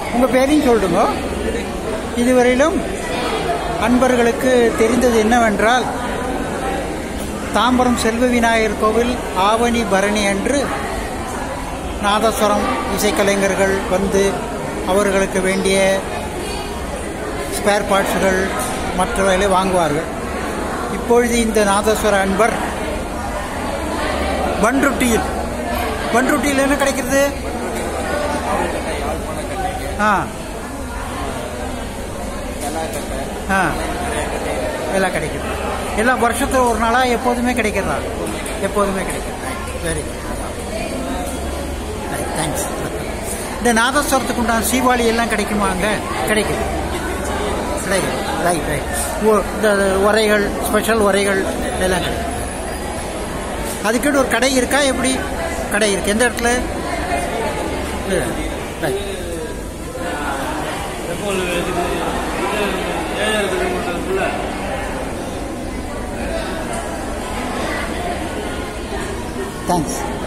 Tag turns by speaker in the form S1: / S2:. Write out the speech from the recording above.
S1: உங்கள் பேரையும் சொல்லுங்க இதுவரையிலும் அன்பர்களுக்கு தெரிந்தது என்னவென்றால் தாம்பரம் செல்வ விநாயகர் கோவில் ஆவணி பரணி அன்று நாதஸ்வரம் இசைக்கலைஞர்கள் வந்து அவர்களுக்கு வேண்டிய ஸ்பேர் பார்ட்ஸுகள் மற்றவைகளை வாங்குவார்கள் இப்பொழுது இந்த நாதஸ்வர அன்பர் பன்ருட்டியில் பன்ருட்டியில் என்ன கிடைக்கிறது ஆ ஆ எல்லாம் கிடைக்குது எல்லாம் வருஷத்தில் ஒரு நாளாக எப்போதுமே கிடைக்கிறதா எப்போதுமே கிடைக்குது வெரி குட் தேங்க்ஸ் இந்த நாதஸ்வரத்துக்கு உண்டான சீவாளி எல்லாம் கிடைக்குமா அங்கே கிடைக்குது கிடைக்குது ரைட் ரைட் இந்த உரைகள் ஸ்பெஷல் உரைகள் எல்லாம் கிடைக்கும் அதுக்குன்னு ஒரு கடை இருக்கா எப்படி கடை இருக்கு எந்த இடத்துல ரைட்
S2: எப்போது இதுக்கு இது ஏழாயிரம் கிலோமீட்டருக்குள்ள
S1: தேங்க்ஸ்